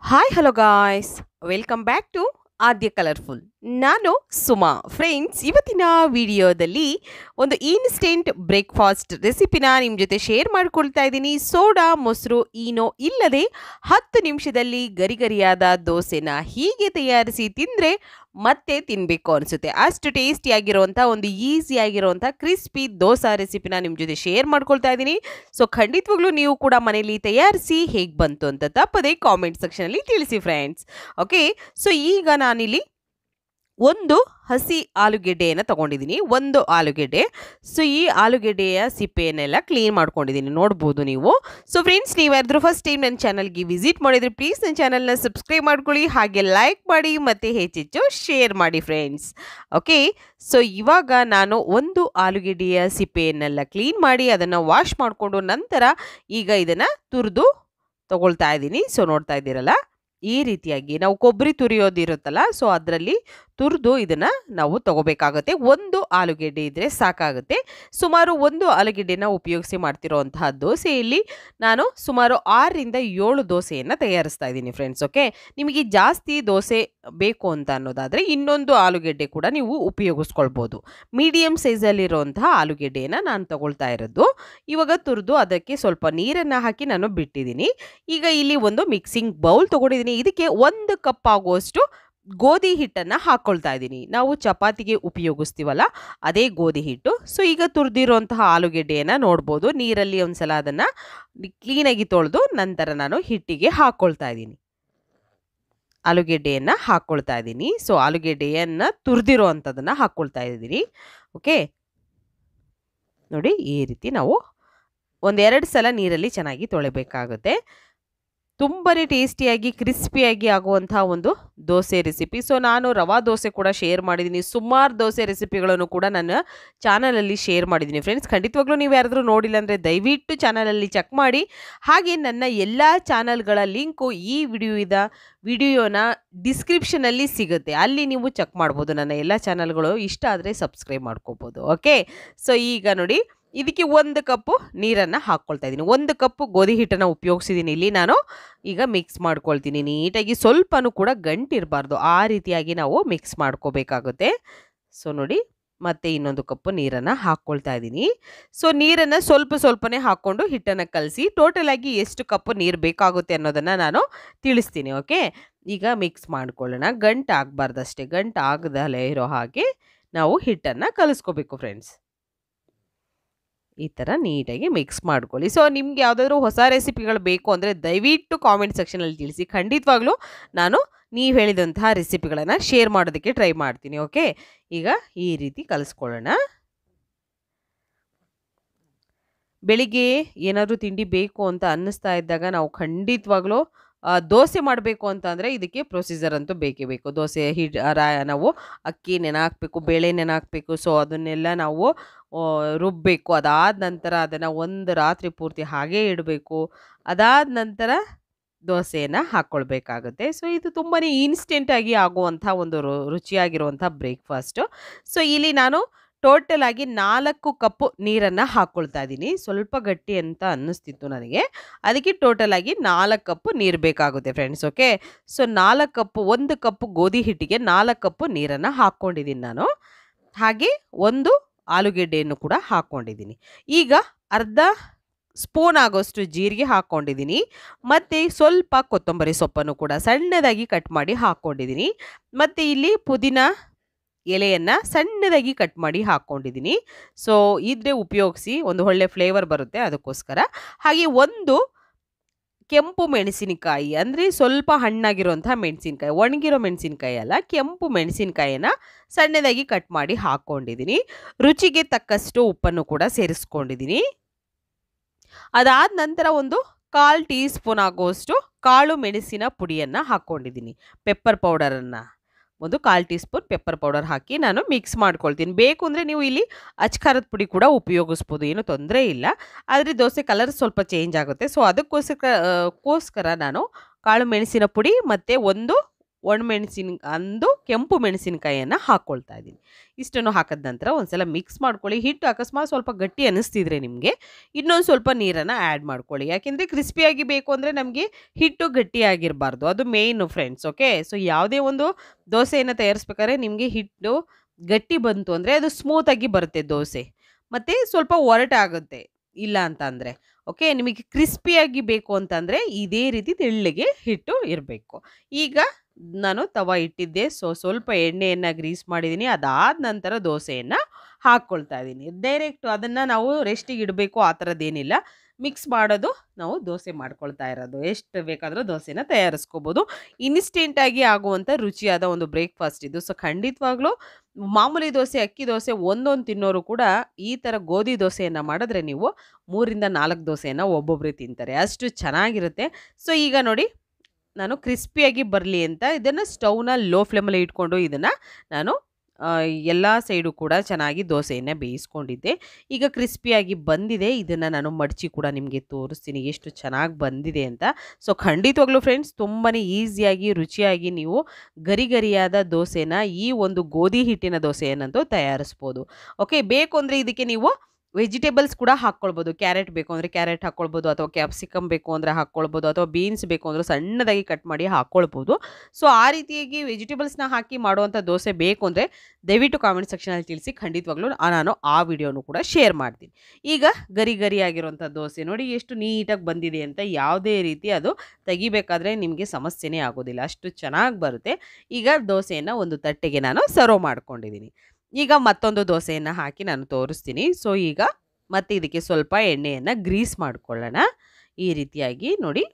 hi hello guys welcome back to Aadya colourful ನಾನು Suma friends ಇವತ್ತಿನ ವಿಡಿಯೋದಲ್ಲಿ ಒಂದು ಇನ್ಸ್ಟೆಂಟ್ ಬ್ರೇಕ್ಫಾಸ್ಟ್ ರೆಸಿಪಿನ ನಿಮ್ಮ ಜೊತೆ ಶೇರ್ ಮಾಡ್ಕೊಳ್ತಾ ಇದ್ದೀನಿ ಸೋಡಾ ಮೊಸರು ಈನೋ ಇಲ್ಲದೆ ಹತ್ತು ನಿಮಿಷದಲ್ಲಿ ಗರಿಗರಿಯಾದ ದೋಸೆನ ಹೀಗೆ ತಯಾರಿಸಿ ತಿಂದರೆ ಮತ್ತೆ ತಿನ್ನಬೇಕು ಅನಿಸುತ್ತೆ ಅಷ್ಟು ಟೇಸ್ಟಿಯಾಗಿರುವಂಥ ಒಂದು ಈಸಿಯಾಗಿರುವಂಥ ಕ್ರಿಸ್ಪಿ ದೋಸಾ ರೆಸಿಪಿನ ನಿಮ್ಮ ಜೊತೆ ಶೇರ್ ಮಾಡ್ಕೊಳ್ತಾ ಇದ್ದೀನಿ ಸೊ ಖಂಡಿತವಾಗ್ಲೂ ನೀವು ಕೂಡ ಮನೇಲಿ ತಯಾರಿಸಿ ಹೇಗೆ ಬಂತು ಅಂತ ತಪ್ಪದೆ ಕಾಮೆಂಟ್ ಸೆಕ್ಷನಲ್ಲಿ ತಿಳಿಸಿ ಫ್ರೆಂಡ್ಸ್ ಓಕೆ ಸೊ ಈಗ ನಾನಿಲ್ಲಿ ಒಂದು ಹಸಿ ಆಲೂಗೆಡ್ಡೆಯನ್ನು ತಗೊಂಡಿದ್ದೀನಿ ಒಂದು ಆಲೂಗೆಡ್ಡೆ ಸೊ ಈ ಆಲೂಗೆಡ್ಡೆಯ ಸಿಪ್ಪೆಯನ್ನೆಲ್ಲ ಕ್ಲೀನ್ ಮಾಡ್ಕೊಂಡಿದ್ದೀನಿ ನೋಡ್ಬೋದು ನೀವು ಸೊ ಫ್ರೆಂಡ್ಸ್ ನೀವು ಯಾರಾದರೂ ಫಸ್ಟ್ ಟೈಮ್ ನನ್ನ ಚಾನಲ್ಗೆ ವಿಸಿಟ್ ಮಾಡಿದರೆ ಪ್ಲೀಸ್ ನನ್ನ ಚಾನಲ್ನ ಸಬ್ಸ್ಕ್ರೈಬ್ ಮಾಡ್ಕೊಳ್ಳಿ ಹಾಗೆ ಲೈಕ್ ಮಾಡಿ ಮತ್ತು ಹೆಚ್ಚೆಚ್ಚು ಶೇರ್ ಮಾಡಿ ಫ್ರೆಂಡ್ಸ್ ಓಕೆ ಸೊ ಇವಾಗ ನಾನು ಒಂದು ಆಲೂಗೆಡ್ಡೆಯ ಸಿಪ್ಪೆಯನ್ನೆಲ್ಲ ಕ್ಲೀನ್ ಮಾಡಿ ಅದನ್ನು ವಾಶ್ ಮಾಡಿಕೊಂಡು ನಂತರ ಈಗ ಇದನ್ನು ತುರಿದು ತಗೊಳ್ತಾ ಇದ್ದೀನಿ ಸೊ ನೋಡ್ತಾ ಇದ್ದೀರಲ್ಲ ಈ ರೀತಿಯಾಗಿ ನಾವು ಕೊಬ್ಬರಿ ತುರಿಯೋದಿರುತ್ತಲ್ಲ ಸೊ ಅದರಲ್ಲಿ ತುರಿದು ಇದನ್ನು ನಾವು ತಗೋಬೇಕಾಗುತ್ತೆ ಒಂದು ಆಲೂಗೆಡ್ಡೆ ಇದ್ದರೆ ಸಾಕಾಗುತ್ತೆ ಸುಮಾರು ಒಂದು ಆಲೂಗೆಡ್ಡೆನ ಉಪಯೋಗಿಸಿ ಮಾಡ್ತಿರೋಂತಹ ದೋಸೆಯಲ್ಲಿ ನಾನು ಸುಮಾರು ಆರರಿಂದ ಏಳು ದೋಸೆಯನ್ನು ತಯಾರಿಸ್ತಾ ಇದ್ದೀನಿ ಫ್ರೆಂಡ್ಸ್ ಓಕೆ ನಿಮಗೆ ಜಾಸ್ತಿ ದೋಸೆ ಬೇಕು ಅಂತ ಅನ್ನೋದಾದರೆ ಇನ್ನೊಂದು ಆಲೂಗೆಡ್ಡೆ ಕೂಡ ನೀವು ಉಪಯೋಗಿಸ್ಕೊಳ್ಬೋದು ಮೀಡಿಯಮ್ ಸೈಜಲ್ಲಿರುವಂತಹ ಆಲೂಗೆಡ್ಡೆಯನ್ನು ನಾನು ತಗೊಳ್ತಾ ಇರೋದು ಇವಾಗ ತುರಿದು ಅದಕ್ಕೆ ಸ್ವಲ್ಪ ನೀರನ್ನು ಹಾಕಿ ನಾನು ಬಿಟ್ಟಿದ್ದೀನಿ ಈಗ ಇಲ್ಲಿ ಒಂದು ಮಿಕ್ಸಿಂಗ್ ಬೌಲ್ ತೊಗೊಂಡಿದ್ದೀನಿ ಇದಕ್ಕೆ ಒಂದು ಕಪ್ ಆಗುವಷ್ಟು ಗೋಧಿ ಹಿಟ್ಟನ್ನು ಹಾಕ್ಕೊಳ್ತಾ ಇದ್ದೀನಿ ನಾವು ಚಪಾತಿಗೆ ಉಪಯೋಗಿಸ್ತೀವಲ್ಲ ಅದೇ ಗೋಧಿ ಹಿಟ್ಟು ಸೊ ಈಗ ತುರಿದಿರುವಂತಹ ಆಲೂಗೆಡ್ಡೆಯನ್ನು ನೋಡ್ಬೋದು ನೀರಲ್ಲಿ ಒಂದ್ಸಲ ಅದನ್ನು ಕ್ಲೀನಾಗಿ ತೊಳೆದು ನಂತರ ನಾನು ಹಿಟ್ಟಿಗೆ ಹಾಕ್ಕೊಳ್ತಾ ಇದ್ದೀನಿ ಆಲೂಗೆಡ್ಡೆಯನ್ನು ಹಾಕ್ಕೊಳ್ತಾ ಇದ್ದೀನಿ ಸೊ ಆಲೂಗೆಡ್ಡೆಯನ್ನು ತುರಿದಿರೋ ಅಂಥದ್ದನ್ನು ಹಾಕ್ಕೊಳ್ತಾ ಇದ್ದೀನಿ ಓಕೆ ನೋಡಿ ಈ ರೀತಿ ನಾವು ಒಂದೆರಡು ಸಲ ನೀರಲ್ಲಿ ಚೆನ್ನಾಗಿ ತೊಳೆಬೇಕಾಗುತ್ತೆ ತುಂಬಾ ಟೇಸ್ಟಿಯಾಗಿ ಕ್ರಿಸ್ಪಿಯಾಗಿ ಆಗುವಂಥ ಒಂದು ದೋಸೆ ರೆಸಿಪಿ ಸೊ ನಾನು ರವಾ ದೋಸೆ ಕೂಡ ಶೇರ್ ಮಾಡಿದ್ದೀನಿ ಸುಮಾರು ದೋಸೆ ರೆಸಿಪಿಗಳನ್ನು ಕೂಡ ನನ್ನ ಚಾನಲಲ್ಲಿ ಶೇರ್ ಮಾಡಿದ್ದೀನಿ ಫ್ರೆಂಡ್ಸ್ ಖಂಡಿತವಾಗ್ಲೂ ನೀವು ಯಾರಾದರೂ ನೋಡಿಲ್ಲ ಅಂದರೆ ದಯವಿಟ್ಟು ಚಾನಲಲ್ಲಿ ಚೆಕ್ ಮಾಡಿ ಹಾಗೆ ನನ್ನ ಎಲ್ಲ ಚಾನಲ್ಗಳ ಲಿಂಕು ಈ ವಿಡಿಯೋದ ವಿಡಿಯೋನ ಡಿಸ್ಕ್ರಿಪ್ಷನಲ್ಲಿ ಸಿಗುತ್ತೆ ಅಲ್ಲಿ ನೀವು ಚೆಕ್ ಮಾಡ್ಬೋದು ನನ್ನ ಎಲ್ಲ ಚಾನಲ್ಗಳು ಇಷ್ಟ ಆದರೆ ಸಬ್ಸ್ಕ್ರೈಬ್ ಮಾಡ್ಕೋಬೋದು ಓಕೆ ಸೊ ಈಗ ನೋಡಿ ಇದಕ್ಕೆ ಒಂದು ಕಪ್ಪು ನೀರನ್ನು ಹಾಕ್ಕೊಳ್ತಾ ಇದ್ದೀನಿ ಒಂದು ಕಪ್ಪು ಗೋಧಿ ಹಿಟ್ಟನ್ನು ಉಪಯೋಗಿಸಿದ್ದೀನಿ ಇಲ್ಲಿ ನಾನು ಈಗ ಮಿಕ್ಸ್ ಮಾಡ್ಕೊಳ್ತೀನಿ ನೀಟಾಗಿ ಸ್ವಲ್ಪನೂ ಕೂಡ ಗಂಟಿರಬಾರ್ದು ಆ ರೀತಿಯಾಗಿ ನಾವು ಮಿಕ್ಸ್ ಮಾಡ್ಕೋಬೇಕಾಗುತ್ತೆ ಸೊ ನೋಡಿ ಮತ್ತೆ ಇನ್ನೊಂದು ಕಪ್ಪು ನೀರನ್ನು ಹಾಕ್ಕೊಳ್ತಾ ಇದ್ದೀನಿ ಸೊ ನೀರನ್ನು ಸ್ವಲ್ಪ ಸ್ವಲ್ಪನೇ ಹಾಕ್ಕೊಂಡು ಹಿಟ್ಟನ್ನು ಕಲಸಿ ಟೋಟಲಾಗಿ ಎಷ್ಟು ಕಪ್ಪು ನೀರು ಬೇಕಾಗುತ್ತೆ ಅನ್ನೋದನ್ನು ನಾನು ತಿಳಿಸ್ತೀನಿ ಓಕೆ ಈಗ ಮಿಕ್ಸ್ ಮಾಡ್ಕೊಳ್ಳೋಣ ಗಂಟು ಆಗಬಾರ್ದಷ್ಟೇ ಗಂಟು ಆಗದಲ್ಲೇ ಇರೋ ಹಾಗೆ ನಾವು ಹಿಟ್ಟನ್ನು ಕಲಿಸ್ಕೋಬೇಕು ಫ್ರೆಂಡ್ಸ್ ಈ ಥರ ನೀಟಾಗಿ ಮಿಕ್ಸ್ ಮಾಡ್ಕೊಳ್ಳಿ ಸೊ ನಿಮ್ಗೆ ಯಾವುದಾದ್ರೂ ಹೊಸ ರೆಸಿಪಿಗಳು ಬೇಕು ಅಂದರೆ ದಯವಿಟ್ಟು ಕಾಮೆಂಟ್ ಸೆಕ್ಷನಲ್ಲಿ ತಿಳಿಸಿ ಖಂಡಿತವಾಗ್ಲೂ ನಾನು ನೀವು ಹೇಳಿದಂತಹ ರೆಸಿಪಿಗಳನ್ನು ಶೇರ್ ಮಾಡೋದಕ್ಕೆ ಟ್ರೈ ಮಾಡ್ತೀನಿ ಓಕೆ ಈಗ ಈ ರೀತಿ ಕಲಿಸ್ಕೊಳ್ಳೋಣ ಬೆಳಿಗ್ಗೆ ಏನಾದರೂ ತಿಂಡಿ ಬೇಕು ಅಂತ ಅನ್ನಿಸ್ತಾ ಇದ್ದಾಗ ನಾವು ಖಂಡಿತವಾಗ್ಲೂ ದೋಸೆ ಮಾಡಬೇಕು ಅಂತಂದರೆ ಇದಕ್ಕೆ ಪ್ರೊಸೀಜರ್ ಅಂತೂ ಬೇಕೇ ಬೇಕು ದೋಸೆ ಹಿಡ್ ರಾ ನಾವು ಅಕ್ಕಿ ನೆನೆ ಹಾಕಬೇಕು ಬೇಳೆ ನೆನೆ ಹಾಕಬೇಕು ಸೊ ಅದನ್ನೆಲ್ಲ ನಾವು ರುಬ್ಬಬೇಕು ಅದಾದ ನಂತರ ಅದನ್ನು ಒಂದು ರಾತ್ರಿ ಪೂರ್ತಿ ಹಾಗೇ ಇಡಬೇಕು ಅದಾದ ನಂತರ ದೋಸೆಯನ್ನು ಹಾಕ್ಕೊಳ್ಬೇಕಾಗುತ್ತೆ ಸೊ ಇದು ತುಂಬಾ ಇನ್ಸ್ಟೆಂಟಾಗಿ ಆಗುವಂಥ ಒಂದು ರುಚಿಯಾಗಿರುವಂಥ ಬ್ರೇಕ್ಫಾಸ್ಟು ಸೊ ಇಲ್ಲಿ ನಾನು ಟೋಟಲ್ ಆಗಿ ನಾಲ್ಕು ಕಪ್ಪು ನೀರನ್ನು ಹಾಕ್ಕೊಳ್ತಾ ಇದ್ದೀನಿ ಸ್ವಲ್ಪ ಗಟ್ಟಿ ಅಂತ ಅನ್ನಿಸ್ತಿತ್ತು ನನಗೆ ಅದಕ್ಕೆ ಟೋಟಲ್ ಆಗಿ ನಾಲ್ಕು ಕಪ್ಪು ನೀರು ಬೇಕಾಗುತ್ತೆ ಫ್ರೆಂಡ್ಸ್ ಓಕೆ ಸೊ ನಾಲ್ಕು ಕಪ್ಪು ಒಂದು ಕಪ್ಪು ಗೋಧಿ ಹಿಟ್ಟಿಗೆ ನಾಲ್ಕು ಕಪ್ಪು ನೀರನ್ನು ಹಾಕ್ಕೊಂಡಿದ್ದೀನಿ ನಾನು ಹಾಗೆ ಒಂದು ಆಲೂಗೆಡ್ಡೆಯನ್ನು ಕೂಡ ಹಾಕ್ಕೊಂಡಿದ್ದೀನಿ ಈಗ ಅರ್ಧ ಸ್ಪೂನ್ ಆಗೋಷ್ಟು ಜೀರಿಗೆ ಹಾಕ್ಕೊಂಡಿದ್ದೀನಿ ಮತ್ತು ಸ್ವಲ್ಪ ಕೊತ್ತಂಬರಿ ಸೊಪ್ಪನ್ನು ಕೂಡ ಸಣ್ಣದಾಗಿ ಕಟ್ ಮಾಡಿ ಹಾಕ್ಕೊಂಡಿದ್ದೀನಿ ಮತ್ತು ಇಲ್ಲಿ ಪುದೀನ ಎಲೆಯನ್ನು ಸಣ್ಣದಾಗಿ ಕಟ್ ಮಾಡಿ ಹಾಕ್ಕೊಂಡಿದ್ದೀನಿ ಸೊ ಇದ್ರೆ ಉಪಯೋಗಿಸಿ ಒಂದು ಒಳ್ಳೆ ಫ್ಲೇವರ್ ಬರುತ್ತೆ ಅದಕ್ಕೋಸ್ಕರ ಹಾಗೆ ಒಂದು ಕೆಂಪು ಮೆಣಸಿನಕಾಯಿ ಅಂದರೆ ಸ್ವಲ್ಪ ಹಣ್ಣಾಗಿರುವಂಥ ಮೆಣಸಿನ್ಕಾಯಿ ಒಣಗಿರೋ ಮೆಣಸಿನ್ಕಾಯಿ ಅಲ್ಲ ಕೆಂಪು ಮೆಣಸಿನ್ಕಾಯಿನ ಸಣ್ಣದಾಗಿ ಕಟ್ ಮಾಡಿ ಹಾಕ್ಕೊಂಡಿದ್ದೀನಿ ರುಚಿಗೆ ತಕ್ಕಷ್ಟು ಉಪ್ಪನ್ನು ಕೂಡ ಸೇರಿಸ್ಕೊಂಡಿದ್ದೀನಿ ಅದಾದ ನಂತರ ಒಂದು ಕಾಲು ಟೀ ಸ್ಪೂನ್ ಆಗುವಷ್ಟು ಕಾಳು ಮೆಣಸಿನ ಪುಡಿಯನ್ನು ಹಾಕ್ಕೊಂಡಿದ್ದೀನಿ ಪೆಪ್ಪರ್ ಪೌಡರನ್ನು ಒಂದು ಕಾಲು ಟೀ ಸ್ಪೂನ್ ಪೆಪ್ಪರ್ ಪೌಡರ್ ಹಾಕಿ ನಾನು ಮಿಕ್ಸ್ ಮಾಡ್ಕೊಳ್ತೀನಿ ಬೇಕು ಅಂದರೆ ನೀವು ಇಲ್ಲಿ ಅಚ್ಕಾರದ ಪುಡಿ ಕೂಡ ಉಪಯೋಗಿಸ್ಬೋದು ಏನೂ ತೊಂದರೆ ಇಲ್ಲ ಆದರೆ ದೋಸೆ ಕಲರ್ ಸ್ವಲ್ಪ ಚೇಂಜ್ ಆಗುತ್ತೆ ಸೊ ಅದಕ್ಕೋಸ್ಕರ ಕೋಸ್ಕರ ನಾನು ಕಾಳು ಮೆಣಸಿನ ಪುಡಿ ಮತ್ತು ಒಂದು ಒಣಮೆಣಸಿನ ಅಂದು ಕೆಂಪು ಮೆಣಸಿನಕಾಯಿಯನ್ನು ಹಾಕ್ಕೊಳ್ತಾ ಇದ್ದೀನಿ ಇಷ್ಟನ್ನು ಹಾಕಿದ ನಂತರ ಒಂದ್ಸಲ ಮಿಕ್ಸ್ ಮಾಡ್ಕೊಳ್ಳಿ ಹಿಟ್ಟು ಅಕಸ್ಮಾತ್ ಸ್ವಲ್ಪ ಗಟ್ಟಿ ಅನ್ನಿಸ್ತಿದ್ರೆ ನಿಮಗೆ ಇನ್ನೊಂದು ಸ್ವಲ್ಪ ನೀರನ್ನು ಆ್ಯಡ್ ಮಾಡ್ಕೊಳ್ಳಿ ಯಾಕೆಂದರೆ ಕ್ರಿಸ್ಪಿಯಾಗಿ ಬೇಕು ಅಂದರೆ ನಮಗೆ ಹಿಟ್ಟು ಗಟ್ಟಿಯಾಗಿರಬಾರ್ದು ಅದು ಮೇಯ್ನು ಫ್ರೆಂಡ್ಸ್ ಓಕೆ ಸೊ ಯಾವುದೇ ಒಂದು ದೋಸೆಯನ್ನು ತಯಾರಿಸ್ಬೇಕಾದ್ರೆ ನಿಮಗೆ ಹಿಟ್ಟು ಗಟ್ಟಿ ಬಂತು ಅಂದರೆ ಅದು ಸ್ಮೂತಾಗಿ ಬರುತ್ತೆ ದೋಸೆ ಮತ್ತು ಸ್ವಲ್ಪ ಒರಟಾಗುತ್ತೆ ಇಲ್ಲ ಅಂತ ಅಂದರೆ ಓಕೆ ನಿಮಗೆ ಕ್ರಿಸ್ಪಿಯಾಗಿ ಬೇಕು ಅಂತಂದರೆ ಇದೇ ರೀತಿ ತೆಳ್ಳಗೆ ಹಿಟ್ಟು ಇರಬೇಕು ಈಗ ನಾನು ತವ ಇಟ್ಟಿದ್ದೆ ಸೊ ಸ್ವಲ್ಪ ಎಣ್ಣೆಯನ್ನು ಗ್ರೀಸ್ ಮಾಡಿದ್ದೀನಿ ಅದಾದ ನಂತರ ದೋಸೆಯನ್ನು ಹಾಕ್ಕೊಳ್ತಾ ಇದ್ದೀನಿ ಡೈರೆಕ್ಟ್ ಅದನ್ನು ನಾವು ರೆಸ್ಟಿಗೆ ಇಡಬೇಕು ಆ ಥರದ್ದೇನಿಲ್ಲ ಮಿಕ್ಸ್ ಮಾಡೋದು ನಾವು ದೋಸೆ ಮಾಡ್ಕೊಳ್ತಾ ಇರೋದು ಎಷ್ಟು ಬೇಕಾದರೂ ದೋಸೆನ ತಯಾರಿಸ್ಕೋಬೋದು ಇನ್ಸ್ಟೆಂಟಾಗಿ ಆಗುವಂಥ ರುಚಿಯಾದ ಒಂದು ಬ್ರೇಕ್ಫಾಸ್ಟ್ ಇದು ಸೊ ಖಂಡಿತವಾಗ್ಲೂ ಮಾಮೂಲಿ ದೋಸೆ ಅಕ್ಕಿ ದೋಸೆ ಒಂದೊಂದು ತಿನ್ನೋರು ಕೂಡ ಈ ಥರ ಗೋಧಿ ದೋಸೆಯನ್ನು ಮಾಡಿದ್ರೆ ನೀವು ಮೂರಿಂದ ನಾಲ್ಕು ದೋಸೆಯನ್ನು ಒಬ್ಬೊಬ್ಬರೇ ತಿಂತಾರೆ ಅಷ್ಟು ಚೆನ್ನಾಗಿರುತ್ತೆ ಸೊ ಈಗ ನೋಡಿ ನಾನು ಕ್ರಿಸ್ಪಿಯಾಗಿ ಬರಲಿ ಅಂತ ಇದನ್ನು ಸ್ಟವ್ನ ಲೋ ಫ್ಲೇಮಲ್ಲಿ ಇಟ್ಕೊಂಡು ಇದನ್ನು ನಾನು ಎಲ್ಲ ಸೈಡು ಕೂಡ ಚೆನ್ನಾಗಿ ದೋಸೆಯನ್ನು ಬೇಯಿಸ್ಕೊಂಡಿದ್ದೆ ಈಗ ಕ್ರಿಸ್ಪಿಯಾಗಿ ಬಂದಿದೆ ಇದನ್ನು ನಾನು ಮಡಚಿ ಕೂಡ ನಿಮಗೆ ತೋರಿಸ್ತೀನಿ ಎಷ್ಟು ಚೆನ್ನಾಗಿ ಬಂದಿದೆ ಅಂತ ಸೊ ಖಂಡಿತವಾಗ್ಲೂ ಫ್ರೆಂಡ್ಸ್ ತುಂಬಾ ಈಸಿಯಾಗಿ ರುಚಿಯಾಗಿ ನೀವು ಗರಿ ಗರಿಯಾದ ದೋಸೆನ ಈ ಒಂದು ಗೋಧಿ ಹಿಟ್ಟಿನ ದೋಸೆಯನ್ನಂತೂ ತಯಾರಿಸ್ಬೋದು ಓಕೆ ಬೇಕು ಅಂದರೆ ಇದಕ್ಕೆ ನೀವು ವೆಜಿಟೇಬಲ್ಸ್ ಕೂಡ ಹಾಕ್ಕೊಳ್ಬೋದು ಕ್ಯಾರೆಟ್ ಬೇಕು ಅಂದರೆ ಕ್ಯಾರೆಟ್ ಹಾಕ್ಕೊಳ್ಬೋದು ಅಥವಾ ಕ್ಯಾಪ್ಸಿಕಮ್ ಬೇಕು ಅಂದರೆ ಹಾಕ್ಕೊಳ್ಬೋದು ಅಥವಾ ಬೀನ್ಸ್ ಬೇಕು ಅಂದರೆ ಸಣ್ಣದಾಗಿ ಕಟ್ ಮಾಡಿ ಹಾಕ್ಕೊಳ್ಬೋದು ಸೊ ಆ ರೀತಿಯಾಗಿ ವೆಜಿಟೇಬಲ್ಸ್ನ ಹಾಕಿ ಮಾಡುವಂಥ ದೋಸೆ ಬೇಕು ಅಂದರೆ ದಯವಿಟ್ಟು ಕಾಮೆಂಟ್ ಸೆಕ್ಷನಲ್ಲಿ ತಿಳಿಸಿ ಖಂಡಿತವಾಗ್ಲೂ ನಾನು ಆ ವಿಡಿಯೋನು ಕೂಡ ಶೇರ್ ಮಾಡ್ತೀನಿ ಈಗ ಗರಿ ಗರಿ ಆಗಿರುವಂಥ ದೋಸೆ ನೋಡಿ ಎಷ್ಟು ನೀಟಾಗಿ ಬಂದಿದೆ ಅಂತ ಯಾವುದೇ ರೀತಿ ಅದು ತೆಗಿಬೇಕಾದ್ರೆ ನಿಮಗೆ ಸಮಸ್ಯೆನೇ ಆಗೋದಿಲ್ಲ ಅಷ್ಟು ಚೆನ್ನಾಗಿ ಬರುತ್ತೆ ಈಗ ದೋಸೆಯನ್ನು ಒಂದು ತಟ್ಟೆಗೆ ನಾನು ಸರ್ವ್ ಮಾಡ್ಕೊಂಡಿದ್ದೀನಿ ಈಗ ಮತ್ತೊಂದು ದೋಸೆಯನ್ನು ಹಾಕಿ ನಾನು ತೋರಿಸ್ತೀನಿ ಸೊ ಈಗ ಮತ್ತೆ ಇದಕ್ಕೆ ಸ್ವಲ್ಪ ಎಣ್ಣೆಯನ್ನು ಗ್ರೀಸ್ ಮಾಡ್ಕೊಳ್ಳೋಣ ಈ ರೀತಿಯಾಗಿ ನೋಡಿ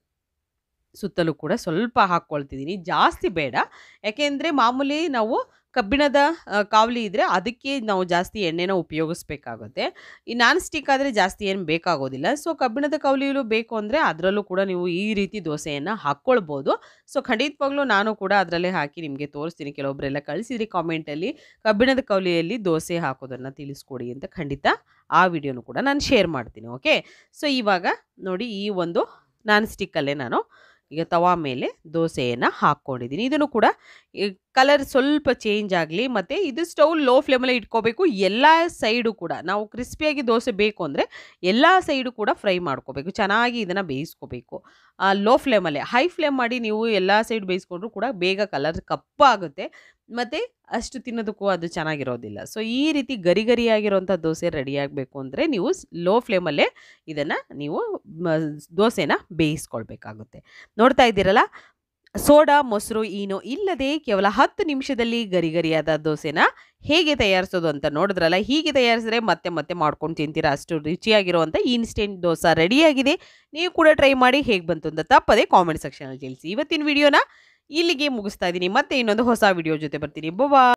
ಸುತ್ತಲೂ ಕೂಡ ಸ್ವಲ್ಪ ಹಾಕ್ಕೊಳ್ತಿದ್ದೀನಿ ಜಾಸ್ತಿ ಬೇಡ ಯಾಕೆಂದರೆ ಮಾಮೂಲಿ ನಾವು ಕಬ್ಬಿಣದ ಆ, ಕಾವಲಿ ಇದ್ದರೆ ಅದಕ್ಕೆ ನಾವು ಜಾಸ್ತಿ ಎಣ್ಣೆನ ಉಪಯೋಗಿಸ್ಬೇಕಾಗುತ್ತೆ ಈ ನಾನ್ ಸ್ಟಿಕ್ ಆದರೆ ಜಾಸ್ತಿ ಏನು ಬೇಕಾಗೋದಿಲ್ಲ ಸೊ ಕಬ್ಬಿಣದ ಕಾವಲಿಯಲ್ಲೂ ಬೇಕು ಅಂದರೆ ಅದರಲ್ಲೂ ಕೂಡ ನೀವು ಈ ರೀತಿ ದೋಸೆಯನ್ನು ಹಾಕ್ಕೊಳ್ಬೋದು ಸೊ ಖಂಡಿತವಾಗ್ಲೂ ನಾನು ಕೂಡ ಅದರಲ್ಲೇ ಹಾಕಿ ನಿಮಗೆ ತೋರಿಸ್ತೀನಿ ಕೆಲವೊಬ್ಬರೆಲ್ಲ ಕಳಿಸಿದ್ರಿ ಕಾಮೆಂಟಲ್ಲಿ ಕಬ್ಬಿಣದ ಕವಲಿಯಲ್ಲಿ ದೋಸೆ ಹಾಕೋದನ್ನು ತಿಳಿಸ್ಕೊಡಿ ಅಂತ ಖಂಡಿತ ಆ ವಿಡಿಯೋನು ಕೂಡ ನಾನು ಶೇರ್ ಮಾಡ್ತೀನಿ ಓಕೆ ಸೊ ಇವಾಗ ನೋಡಿ ಈ ಒಂದು ನಾನ್ ಸ್ಟಿಕ್ಕಲ್ಲೇ ನಾನು ಈಗ ತವಾ ಮೇಲೆ ದೋಸೆಯನ್ನು ಹಾಕ್ಕೊಂಡಿದ್ದೀನಿ ಇದನ್ನು ಕೂಡ ಕಲರ್ ಸ್ವಲ್ಪ ಚೇಂಜ್ ಆಗಲಿ ಮತ್ತು ಇದು ಸ್ಟವ್ ಲೋ ಫ್ಲೇಮಲ್ಲೇ ಇಟ್ಕೋಬೇಕು ಎಲ್ಲ ಸೈಡು ಕೂಡ ನಾವು ಕ್ರಿಸ್ಪಿಯಾಗಿ ದೋಸೆ ಬೇಕು ಅಂದರೆ ಎಲ್ಲ ಸೈಡು ಕೂಡ ಫ್ರೈ ಮಾಡ್ಕೋಬೇಕು ಚೆನ್ನಾಗಿ ಇದನ್ನು ಬೇಯಿಸ್ಕೋಬೇಕು ಲೋ ಫ್ಲೇಮಲ್ಲೇ ಹೈ ಫ್ಲೇಮ್ ಮಾಡಿ ನೀವು ಎಲ್ಲ ಸೈಡ್ ಬೇಯಿಸ್ಕೊಂಡ್ರು ಕೂಡ ಬೇಗ ಕಲರ್ ಕಪ್ಪಾಗುತ್ತೆ ಮತ್ತು ಅಷ್ಟು ತಿನ್ನೋದಕ್ಕೂ ಅದು ಚೆನ್ನಾಗಿರೋದಿಲ್ಲ ಸೊ ಈ ರೀತಿ ಗರಿ ಗರಿಯಾಗಿರೋಂಥ ದೋಸೆ ರೆಡಿ ಆಗಬೇಕು ಅಂದರೆ ನೀವು ಲೋ ಫ್ಲೇಮಲ್ಲೇ ಇದನ್ನು ನೀವು ಮ- ದೋಸೆನ ಬೇಯಿಸ್ಕೊಳ್ಬೇಕಾಗುತ್ತೆ ನೋಡ್ತಾ ಇದ್ದೀರಲ್ಲ ಸೋಡಾ ಮೊಸರು ಈನೋ ಇಲ್ಲದೆ ಕೇವಲ ಹತ್ತು ನಿಮಿಷದಲ್ಲಿ ಗರಿ ಗರಿಯಾದ ದೋಸೆನ ಹೇಗೆ ತಯಾರಿಸೋದು ಅಂತ ನೋಡಿದ್ರಲ್ಲ ಹೀಗೆ ತಯಾರಿಸಿದ್ರೆ ಮತ್ತೆ ಮತ್ತೆ ಮಾಡ್ಕೊಂಡು ತಿಂತೀರಾ ಅಷ್ಟು ರುಚಿಯಾಗಿರುವಂಥ ಇನ್ಸ್ಟೆಂಟ್ ದೋಸೆ ರೆಡಿಯಾಗಿದೆ ನೀವು ಕೂಡ ಟ್ರೈ ಮಾಡಿ ಹೇಗೆ ಬಂತು ಅಂತ ತಪ್ಪದೆ ಕಾಮೆಂಟ್ ಸೆಕ್ಷನಲ್ಲಿ ತಿಳಿಸಿ ಇವತ್ತಿನ ವಿಡಿಯೋನ ಇಲ್ಲಿಗೆ ಮುಗಿಸ್ತಾ ಇದ್ದೀನಿ ಮತ್ತೆ ಇನ್ನೊಂದು ಹೊಸ ವಿಡಿಯೋ ಜೊತೆ ಬರ್ತೀನಿ ಬಾ